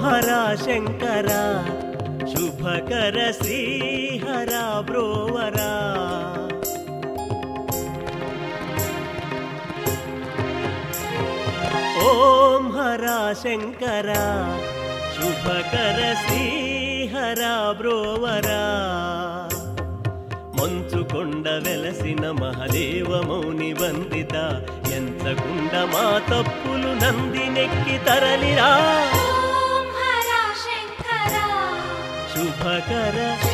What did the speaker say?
హర శంకర శుభకర శ్రీహర బ్రోవరా ఓం హర శంకర శుభకర శ్రీహర బ్రోవరా మంచుకొండ వెలసిన మహదేవ మౌని వందిత ఎంచకుండ మా తప్పులు నందినెక్కి తరలిరా ఓం హర శంకర శుభకర